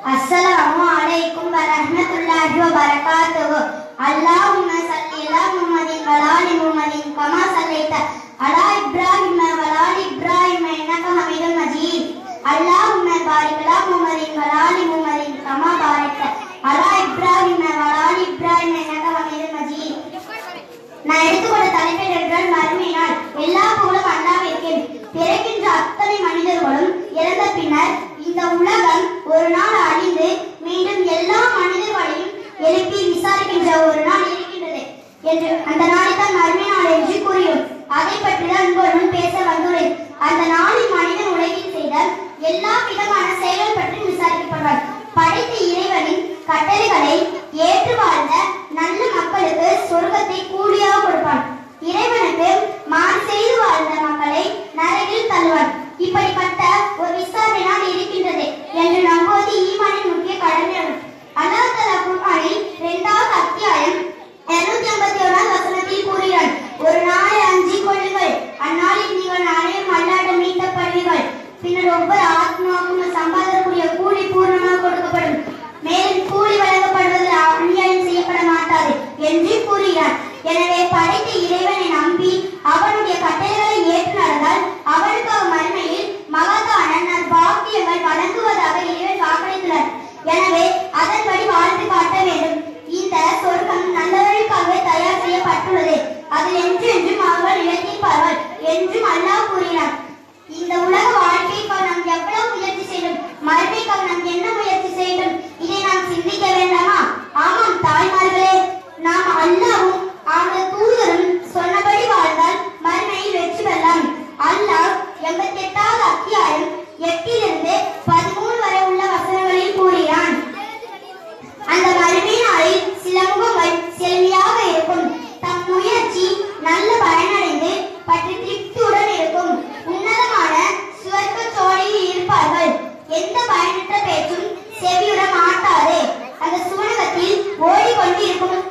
السلام عليكم ورحمة الله وبركاته اللهم صل على محمد وعلى آل محمد كما صليت على إبراهيم وعلى آل إبراهيم إنك حميد مجيد اللهم بارك على محمد وعلى آل محمد كما باركت على إبراهيم وعلى آل إبراهيم إنك حميد مجيد நான் எடுத்துக்கொண்ட தலைப்பை என்றால் மறுமையினால் எல்லா புகழும் அல்லாவிற்கு பிறக்கின்ற அத்தனை மனிதர்களும் இறந்த பின்னர் இந்த உலகம் ஒரு நாள் அழிந்து மீண்டும் எல்லா மனிதர்களையும் எழுப்பி விசாரிக்கின்ற ஒரு நாள் இருக்கின்றது என்று அந்த நாளை தான் மறுமை நாள் என்று கூறியும் அதை பற்றி தான் உங்களுடன் பேச வந்துள்ளேன் அந்த நாளில் மனிதன் உலகில் செய்த எல்லா விதமான செயல்கள் பற்றி விசாரிக்கப்படுவார் படைத்த இறைவனின் கட்டளைகளை ஏற்று வாழ்ந்த நல்ல மக்களுக்கு சொர்க்கத்தை கூலியாக கொடுப்பான் இறைவனுக்கு மாறு செய்து வாழ்ந்த மக்களை நரகில் தள்ளுவான் இப்படிப்பட்ட ஒரு விசாரணை நாள் இருக்கின்றது என்று நம்புவது ஈமானின் முக்கிய கடமையாகும் அல்லாஹ் தஆலா குர்ஆனில் இரண்டாவது அத்தியாயம் 251 வது வசனத்தில் கூறுகிறான் ஒரு நாளை அஞ்சிக் கொள்ளுங்கள் அந்நாளில் நீங்கள் அனைவரும் அல்லாட மீட்டப்படுவீர்கள் பின்னர் ஒவ்வொரு ஆத்மாவுக்கும் சம்பாதக்கூடிய கூலி பூர்ணமாக கொடுக்கப்படும் மேலும் கூலி வழங்கப்படுவதில் அநியாயம் செய்யப்பட மாட்டாது என்று கூறுகிறார் எனவே படைத்த இறைவனை நம்பி அவனுடைய கட்டளைகளை ஏற்று நடந்தால் அவனுக்கு மறுமையில் மகத்தான நற்பாக்கியங்கள் வழங்குவதாக இறைவன் வாக்களித்துள்ளார் எனவே அதன்படி வாழ்ந்து காட்ட வேண்டும் இந்த சொர்க்கம் நல்லவர்களுக்காகவே தயார் செய்யப்பட்டுள்ளது அதில் என்றென்றும் அவர்கள் நிலைத்திருப்பார்கள் என்றும் அல்லாஹ் கூறினார் இந்த உலக வாழ்க்கைக்காக நாம் எவ்வளவு முயற்சி செய்யணும் மறுமைக்காக நாம் என்ன முயற்சி செய்யணும் இதை நாம் சிந்திக்க வேண்டாமா ஆமாம் தாய்மார்களே நாம் அல்லாவும் அவனது தூதரும் சொன்னபடி வாழ்ந்தால் மறுமையில் வெற்றி பெறலாம் அல்லாஹ் எண்பத்தி எட்டாவது அத்தியாயம் எட்டிலிருந்து பதிமூணு வரை உள்ள வசனங்களில் கூறுகிறான் அந்த மறுமை நாளில் சில முகங்கள் செல்வியாக இருக்கும் தம் முயற்சி நல்ல பயனடைந்து பற்றி திருப்தியுடன் இருக்கும் உன்னதமான சுவர்க்க சோலையில் இருப்பார்கள் எந்த பயனற்ற பேச்சும் செவியுற மாட்டாது அந்த சுவனகத்தில் ஓடிக்கொண்டு இருக்கும்